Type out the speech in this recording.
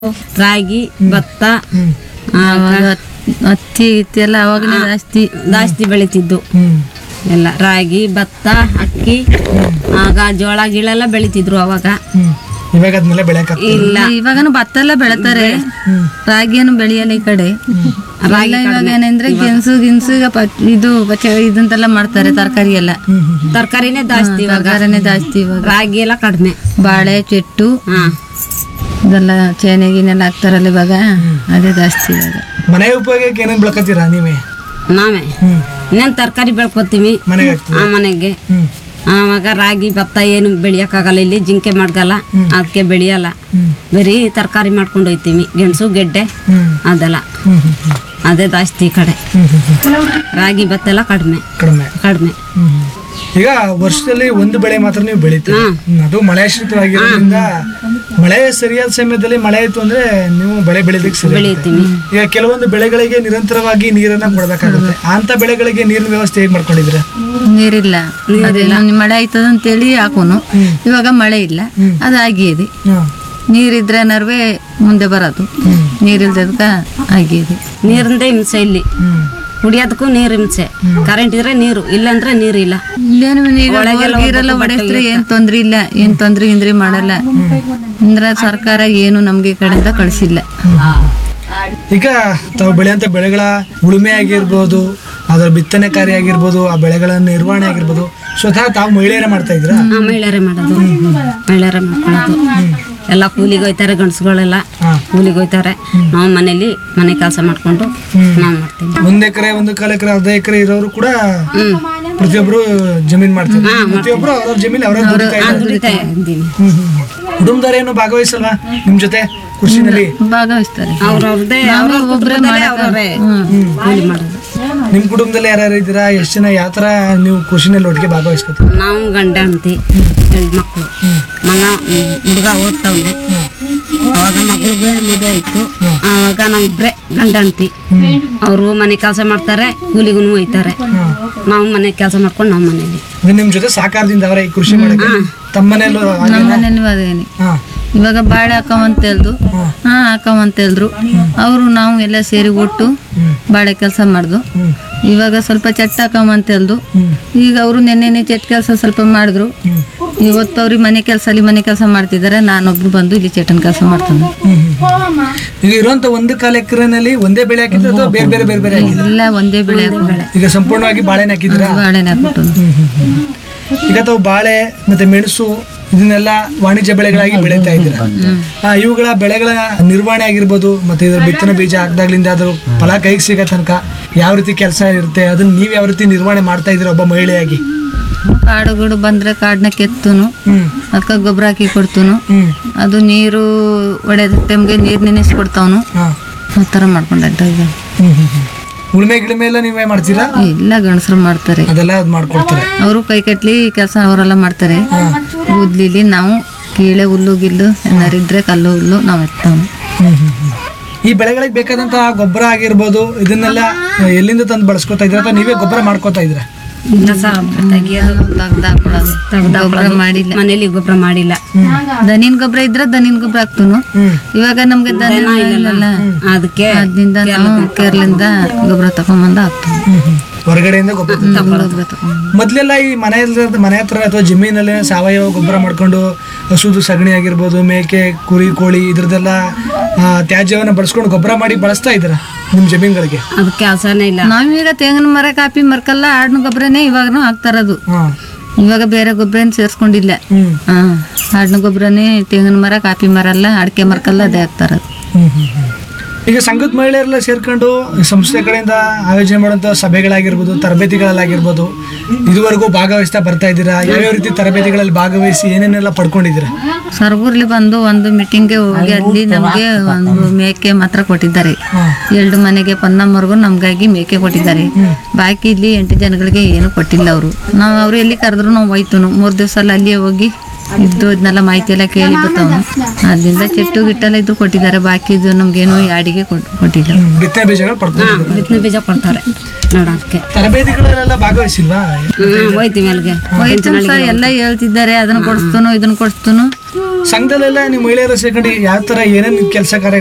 ರಾಗಿ ಭತ್ತ ಆವಾಗ ಹತ್ತಿ ಗಿತ್ತಿ ಎಲ್ಲ ಅವಾಗಲೇ ಜಾಸ್ತಿ ಜಾಸ್ತಿ ಬೆಳಿತಿದ್ದು ಹ್ಮ್ ಎಲ್ಲ ರಾಗಿ ಭತ್ತ ಅಕ್ಕಿ ಆಗ ಜೋಳ ಗಿಳೆಲ್ಲ ಬೆಳಿತಿದ್ರು ಅವಾಗ ಹ್ಮ್ ಇವಾಗ ಅದನ್ನೆಲ್ಲ ಬೆಳೆಯಕ ಇಲ್ಲ ಇವಾಗನು ಭತ್ತ ಎಲ್ಲ ಬೆಳಿತಾರೆ ರಾಗಿಯನ್ನು ಬೆಳೆಯಲ್ಲ ಈ ಕಡೆ ಎಲ್ಲ ಇವಾಗ ಏನಂದ್ರೆ ಗೆಣಸು ಗಿನ್ಸು ಈಗ ಪ- ಇದು ಪಚ ಇದಂತೆಲ್ಲ ಮಾಡ್ತಾರೆ ತರಕಾರಿ ಎಲ್ಲ ತರಕಾರಿನೇ ಜಾಸ್ತಿ ಇವಾಗ ತರಕಾರಿನೇ ಜಾಸ್ತಿ ಇವಾಗ ರಾಗಿ ಎಲ್ಲ ಕಡಿಮೆ ಬಾಳೆ ಚೆಟ್ಟು ಹಾ ಇದೆಲ್ಲ ಚೇನೆ ಗಿನೆಲ್ಲ ಹಾಕ್ತಾರಲ್ಲ ಇವಾಗ ಅದೇ ಜಾಸ್ತಿ ಇವಾಗ ಮನೆ ಉಪಯೋಗಕ್ಕೆ ಏನೇನ್ ಬೆಳ್ಕತ್ತೀರಾ ನೀವೇ ನಾವೇ ಹ್ಮ್ ಇನ್ನೇನು ತರಕಾರಿ ಬೆಳ್ಕೊತೀವಿ ಮನೆಗೆ ಹಾಕ್ತೀವಿ ಆ ಮನೆಗೆ ಹ್ಮ್ ಆವಾಗ ರಾಗಿ ಭತ್ತ ಏನು ಬೆಳಿಯಕ್ಕಾಗಲ್ಲ ಇಲ್ಲಿ ಜಿಂಕೆ ಮಾಡ್ಗಲ್ಲ ಅದಕ್ಕೆ ಬೆಳೆಯಲ್ಲ ಹ್ಮ್ ಬರೀ ತರಕಾರಿ ಮಾಡ್ಕೊಂಡು ಹೋಯ್ತೀವಿ ಗೆಣಸು ಗೆಡ್ಡೆ ಹ್ಮ್ ಅದೆಲ್ಲ ಹ್ಮ್ ಹ್ಮ್ ಹ್ಮ್ ಅದೇ ಜಾಸ್ತಿ ಈ ಕಡೆ ಹ್ಮ್ ಹ್ಮ್ ಹ್ಮ್ ರಾಗಿ ಭತ್ತ ಎಲ್ಲ ಕಡಿಮೆ ಕಡಿಮೆ ಕಡಿಮೆ ಹ್ಮ್ ಈಗ ವರ್ಷದಲ್ಲಿ ಒಂದು ಬೆಳೆ ಮಾತ್ರ ನೀವು ಬೆಳಿತೀರಿ ಹ್ಮ್, ಅದು ಮಳೆಯಾಶ್ರಿತವಾಗಿರೋದ್ರಿಂದ ಮಳೆ ಸರಿಯಾದ ಸಮಯದಲ್ಲಿ ಮಳೆ ಆಯ್ತು ಅಂದ್ರೆ ನೀವು ಬೆಳೆ ಬೆಳಿಲಿಕ್ಕೆ ಸರಿ ಬೆಳಿತೀವಿ ಈಗ ಕೆಲವೊಂದು ಬೆಳೆಗಳಿಗೆ ನಿರಂತರವಾಗಿ ನೀರನ್ನ ಕೊಡ್ಬೇಕಾಗುತ್ತೆ ಅಂತ ಬೆಳೆಗಳಿಗೆ ನೀರಿನ ವ್ಯವಸ್ಥೆ ಹೇಗ್ ಮಾಡ್ಕೊಂಡಿದ್ರೆ ನೀರಿಲ್ಲ ಅದೇನೋ ಮಳೆ ಆಯ್ತದ ಅಂತೇಳಿ ಹಾಕೋನು ಇವಾಗ ಮಳೆ ಇಲ್ಲ ಅದಾಗಿದೆ ನೀರಿದ್ರೆ ನರ್ವೆ ಮುಂದೆ ಬರೋದು ನೀರಿಲ್ದದ್ಕ ಆಗಿದೆ ನೀರಿಂದೇ ಹಿಂಸೆ ಇಲ್ಲಿ ಕುಡಿಯೋದಕ್ಕೂ ನೀರು ಹಿಂಸೆ ಕರೆಂಟ್ ಇದ್ರೆ ನೀರು ಇಲ್ಲಂದ್ರೆ ನೀರು ಇಲ್ಲ ಇಲ್ಲೇನು ಈಗ ನೀರೆಲ್ಲ ಹೊಡೆಸ್ರೆ ಏನ್ ತೊಂದ್ರೆ ಇಲ್ಲ ಏನ್ ತೊಂದ್ರೆ ಗಿಂದ್ರೆ ಮಾಡಲ್ಲ ಅಂದ್ರೆ ಸರ್ಕಾರ ಏನು ನಮ್ಗೆ ಈ ಕಡೆಯಿಂದ ಕಳಿಸಿಲ್ಲ ಈಗ ತಾವು ಬೆಳೆಯಂತ ಬೆಳೆಗಳ ಉಳುಮೆ ಆಗಿರ್ಬೋದು ಅದರ ಬಿತ್ತನೆ ಕಾರ್ಯ ಆಗಿರ್ಬೋದು ಆ ಬೆಳೆಗಳ ನಿರ್ವಹಣೆ ಆಗಿರ್ಬೋದು ಸ್ವತಃ ತಾವು ಮಹಿಳೆಯರೇ ಮಾಡ್ತಾ ಇದ್ದೀರಾ ಆ ಮಹಿಳೆಯರೇ ಮಾಡೋದು ಮಹಿಳೆಯರೇ ಮಾಡ್ಕೊಳ್ಳೋದು ಎಲ್ಲ ಕೂಲಿಗೆ ಹೋಯ್ತಾರೆ ಗಂಡಸುಗಳೆಲ್ಲ ಹಾ. ಕೂಲಿಗೆ ಹೋಯ್ತಾರೆ ನಾವು ಮನೇಲಿ ಮನೆ ಕೆಲಸ ಮಾಡ್ಕೊಂಡು ನಾವು ಮಾಡ್ತೀವಿ ಒಂದ್ ಎಕರೆ ಒಂದು ಕಾಲು ಎಕರೆ ಅರ್ಧ ಎಕರೆ ಇರೋರು ಕೂಡ ಹ್ಮ್ ಪ್ರತಿಯೊಬ್ರು ಜಮೀನ್ ಮಾಡ್ತಾರೆ ಪ್ರತಿಯೊಬ್ರು ಅವ್ರವ್ರ ಜಮೀನ್ ಅವ್ರ ದುಡಿತಾ ಆ, ಇದ್ದಾರೆ ದುಡಿತಾ ಇದ್ದೀನಿ ಹ್ಮ್ ಹ್ಮ್ ಹ್ಮ್. ಕುಟುಂಬದವ್ರು ಏನು ಭಾಗವಹಿಸಲ್ವಾ ನಿಮ್ ಜೊತೆ ಕೃಷಿನಲ್ಲಿ ಭಾಗವಹಿಸ್ತಾರೆ ಅವ್ರವ್ರದ್ದೇ ಅವ್ರ ಕುಟುಂಬದಲ್ಲೇ ಅವ್ರವ್ರೇ ಕೂಲಿ ಮಾಡೋದು ನಿಮ್ ಕುಟುಂಬದಲ್ಲಿ ಯಾರ್ಯಾರು ಇದ್ದೀರಾ ಎಷ್ಟು ಜನ ಯಾವ ತರ ನೀವು ಕೃಷಿನಲ್ಲಿ ಒಟ್ಟಿಗೆ ಭಾಗವಹಿಸ್ಕೊತೀರಿ ನಾವು ಗಂಡ ಅಂತಿ ಎರಡು ಮಕ್ಕಳು ಮಗ ಹುಡುಗ ಓದ್ತಾವನೆ ಅವಾಗ ಮಗಳಿಗೆ ಮದುವೆ ಆಯ್ತು ಆವಾಗ ನಾವಿಬ್ರೆ ಗಂಡ ಅಂತಿ ಅವರು ಮನೆ ಕೆಲಸ ಮಾಡ್ತಾರೆ ಕೂಲಿಗೂ ಹೋಯ್ತಾರೆ ನಾವು ಮನೆ ಕೆಲಸ ಮಾಡ್ಕೊಂಡು ನಾವು ಮನೇಲಿ ಅಂದ್ರೆ ನಿಮ್ ಜೊತೆ ಸಾಕಾರದಿಂದ ಅವರೇ ಈ ಕೃಷಿ ಮಾಡಕ್ಕೆ ತಮ್ಮನೇಲೂ ನಮ್ಮ ಮನೇಲಿ ಅದೇನಿ ಹಾ ಇವಾಗ ಬಾಳೆ ಹಾಕವಂತ ಹೇಳ್ದು ಹಾ ಹಾಕವಂತ ಹೇಳಿದ್ರು ಅವರು ನಾವು ಎಲ್ಲ ಸೇರಿ ಒಟ್ಟು ಬಾಳೆ ಕೆಲಸ ಮಾಡ್ದು ಇವಾಗ ಸ್ವಲ್ಪ ಚಟ್ ಹಾಕವಂತ ಹೇಳ್ದು ಈಗ ಅವರು ನೆನ್ನೆನೆ ಚಟ್ ಕೆಲಸ ಸ್ವಲ್ಪ ಮಾಡಿದ್ರು ಇವತ್ತು ಅವ್ರಿಗೆ ಮನೆ ಕೆಲಸ ಅಲ್ಲಿ ಮನೆ ಕೆಲಸ ಮಾಡ್ತಿದ್ದಾರೆ ನಾನೊಬ್ರು ಬಂದು ಇಲ್ಲಿ ಚಟನ್ ಕೆಲಸ ಮಾಡ್ತಾನೆ ಈಗ ಇರುವಂತ ಒಂದು ಕಾಲ ಎಕರೆನಲ್ಲಿ ಒಂದೇ ಬೆಳೆ ಹಾಕಿದ್ರೆ ಅಥವಾ ಬೇರೆ ಬೇರೆ ಬೇರೆ ಬೇರೆ ಹಾಕಿದ್ರೆ ಎಲ್ಲ ಒಂದೇ ಬೆಳೆ ಬೆಳೆ ಈಗ ಸಂಪೂರ್ಣವಾಗಿ ಬಾಳೆನ ಹಾಕಿದ್ರ ಬಾಳೆನೆ ಹಾಕ್ಬಿಟ್ಟು ಈಗ ತಾವು ಬಾಳೆ ಮತ್ತೆ ಮೆಣಸು ಇದನ್ನೆಲ್ಲ ವಾಣಿಜ್ಯ ಬೆಳೆಗಳಾಗಿ ಬೆಳೀತಾ ಇದ್ದೀರಾ ಆ, ಇವುಗಳ ಬೆಳೆಗಳ ನಿರ್ವಹಣೆ ಆಗಿರ್ಬೋದು ಮತ್ತೆ ಇದ್ರ ಬಿತ್ತನೆ ಬೀಜ ಹಾಕ್ದಾಗ್ಲಿಂದ ಅದ್ರ ಫಲ ಕೈಗೆ ಸಿಗೋ ತನಕ ಯಾವ ರೀತಿ ಕೆಲಸ ಇರುತ್ತೆ ಅದನ್ನ ನೀವ್ ಯಾವ ರೀತಿ ನಿರ್ವಹಣೆ ಮಾಡ್ತಾ ಇದ್ದೀರಾ ಒಬ್ಬ ಮಹಿಳೆಯಾಗಿ ಕಾಡು ಗಿಡು ಬಂದ್ರೆ ಕಾಡನ್ನ ಕೆತ್ತುನು ಹ್ಮ್ ಅದಕ್ಕೆ ಗೊಬ್ಬರ ಹಾಕಿ ಕೊಡ್ತುನು ಹ್ಮ್ ಅದು ನೀರು ಒಡೆದ ಟೈಮ್ಗೆ ನೀರು ನೆನೆಸ್ಕೊಡ್ತಾವನು ಹಾ ಆ ಥರ ಮಾಡ್ಕೊಂಡಾಗ ಹ್ಮ್ ಹ್ಮ್ ಹ್ಮ್. ಉಳುಮೆ ಗಿಳುಮೆ ಎಲ್ಲ ನೀವೇ ಮಾಡ್ತೀರಾ ಇಲ್ಲ ಗಂಡಸರು ಮಾಡ್ತಾರೆ ಅದೆಲ್ಲ ಅದ್ ಮಾಡ್ಕೊಡ್ತಾರೆ ಅವರು ಕೈ ಕಟ್ಲಿ ಕೆಲಸ ಅವರೆಲ್ಲ ಮಾಡ್ತಾರೆ ಕೂದ್ಲಿಲಿ ನಾವು ಕೀಳೆ ಹುಲ್ಲು ಗಿಲ್ಲು ಏನಾರು ಇದ್ರೆ ಕಲ್ಲು ಹುಲ್ಲು ನಾವು ಎತ್ತಾವು ಹ್ಮ್ ಹ್ಮ್ ಹ್ಮ್. ಈ ಬೆಳೆಗಳಿಗೆ ಬೇಕಾದಂತಹ ಗೊಬ್ಬರ ಆಗಿರ್ಬೋದು ಇದನ್ನೆಲ್ಲ ಎಲ್ಲಿಂದ ತಂದು ಬಳಸ್ಕೊತಾ ಇದ್ರ ಅಥವಾ ನೀವೇ ಗೊಬ್ಬರ ಮಾಡ್ಕೋತಾ ಇದ್ರ ಕಸ ತೆಗಿಯೋದು ತೆಗ್ದಾಕ್ಬಿಡೋದು ಗೊಬ್ಬರ ಮಾಡಿಲ್ಲ ಮನೇಲಿ ಗೊಬ್ಬರ ಮಾಡಿಲ್ಲ ದನಿನ್ ಗೊಬ್ಬರ ಇದ್ರೆ ದನಿನ್ ಗೊಬ್ಬರ ಹಾಕ್ತುನು ಇವಾಗ ನಮ್ಗೆ ದನ ಇಲ್ಲಲ್ಲ ಅದಕ್ಕೆ ಅದರಿಂದ ನಾವು ಕೇರ್ಲಿಂದ ಗೊಬ್ಬರ ತಗೊಂಬಂದು ಹಾಕ್ತೀವಿ ಹೊರಗಡೆಯಿಂದ ಗೊಬ್ಬರ ಗೊಬ್ಬರ ತಗೊಂಡು ಮೊದ್ಲೆಲ್ಲ ಈ ಮನೆ ಮನೆ ಹತ್ರ ಅಥವಾ ಜಮೀನಲ್ಲಿ ಸಾವಯವ ಗೊಬ್ಬರ ಮಾಡ್ಕೊಂಡು ಹಸುದು ಸಗಣಿ ಆಗಿರ್ಬೋದು ಮೇಕೆ ಕುರಿ ಕೋಳಿ ಇದ್ರದ್ದೆಲ್ಲ ಆ, ತ್ಯಾಜ್ಯವನ್ನ ಬಳಸ್ಕೊಂಡು ಗೊಬ್ಬರ ಮಾಡಿ ಬಳಸ್ತಾ ಇದ್ರ ನಿಮ್ ಜಮೀನ್ಗಳಿಗೆ ಅದಕ್ಕೆ ಕೆಲಸನೇ ಇಲ್ಲ ನಾವೀಗ ತೆಂಗಿನ ಮರ ಕಾಪಿ ಮರಕಲ್ಲ ಆಡಿನ ಗೊಬ್ಬರನೇ ಇವಾಗನು ಹಾಕ್ತಾರದು ಹಾ ಇವಾಗ ಬೇರೆ ಗೊಬ್ಬರ ಏನು ಸೇರಿಸ್ಕೊಂಡಿಲ್ಲ ಹ್ಮ್ ಹಾ ಆಡಿನ ಗೊಬ್ಬರನೇ ತೆಂಗಿನ ಮರ ಕಾಪಿ ಮರ ಎಲ್ಲ ಅಡಿಕೆ ಮರಕಲ್ಲ ಅದೇ ಹಾಕ್ತಾರದು ಹ್ಮ್ ಹ್ಮ್ ಹ್ಮ್. ಈಗ ಸಂಘದ ಮಹಿಳೆಯರೆಲ್ಲ ಸೇರ್ಕೊಂಡು ಈ ಸಂಸ್ಥೆ ಕಡೆಯಿಂದ ಆಯೋಜನೆ ಮಾಡುವಂತ ಸಭೆಗಳಾಗಿರ್ಬೋದು ತರಬೇತಿಗಳಲ್ಲಾಗಿರ್ಬೋದು ಇದುವರೆಗೂ ಭಾಗವಹಿಸ್ತಾ ಬರ್ತಾ ಇದ್ದೀರಾ ಯಾವ್ಯಾವ ರೀತಿ ತರಬೇತಿಗಳಲ್ಲಿ ಭಾಗವಹಿಸಿ ಏನೇನೆಲ್ಲ ಪಡ್ಕೊಂಡಿದ್ದೀರಾ ಸರ್ಗೂರ್ಲಿ ಬಂದು ಒಂದು ಮೀಟಿಂಗ್ಗೆ ಹೋಗಿ ಅಲ್ಲಿ ನಮಗೆ ಒಂದು ಮೇಕೆ ಮಾತ್ರ ಕೊಟ್ಟಿದ್ದಾರೆ ಎರಡು ಮನೆಗೆ ಪನ್ನಮ್ಮರ್ಗು ನಮ್ಗಾಗಿ ಮೇಕೆ ಕೊಟ್ಟಿದ್ದಾರೆ ಬಾಕಿ ಇಲ್ಲಿ ಎಂಟು ಜನಗಳಿಗೆ ಏನು ಕೊಟ್ಟಿಲ್ಲ ಅವರು ನಾವು ಅವ್ರು ಎಲ್ಲಿ ಕರೆದ್ರು ನಾವು ಹೋಯ್ತು ಮೂರು ದಿವಸ ಅಲ್ಲಿ ಅಲ್ಲಿಯೇ ಹೋಗಿ ಇದ್ದು ಇದನ್ನೆಲ್ಲ ಮಾಹಿತಿ ಎಲ್ಲ ಕೇಳಿ ಬರ್ತಾವ ಅದ್ರಿಂದ ಚೆಟ್ಟು ಗಿಟ್ಟೆಲ್ಲ ಇದ್ದು ಕೊಟ್ಟಿದ್ದಾರೆ ಬಾಕಿ ಇದು ನಮ್ಗೇನು ಯಾಡಿಗೆ ಕೊಟ್ಟಿಲ್ಲ ಹ್ಮ್, ಬಿತ್ತನೆ ಬೀಜಗಳು ಪಡ್ಕೊಂಡು ಬಿತ್ತನೆ ಬೀಜ ಕೊಡ್ತಾರೆ ನೋಡೋದಕ್ಕೆ ತರಬೇತಿಗಳಲ್ಲೆಲ್ಲ ಭಾಗವಹಿಸಿಲ್ವಾ ಹ್ಮ್ ಹೋಯ್ತೀವಿ ಅಲ್ಲಿಗೆ ಹೋಯ್ತು ಸಹ ಎಲ್ಲ ಹೇಳ್ತಿದ್ದಾರೆ ಅದನ್ನ ಕೊಡಿಸ್ತನು ಇದನ್ನ ಕೊಡಿಸ್ತನು ಸಂಘದಲ್ಲೆಲ್ಲ ನೀವು ಮಹಿಳೆಯರ ಸೇರ್ಕೊಂಡು ಯಾವ ತರ ಏನೇನು ಕೆಲಸ ಕಾರ್ಯ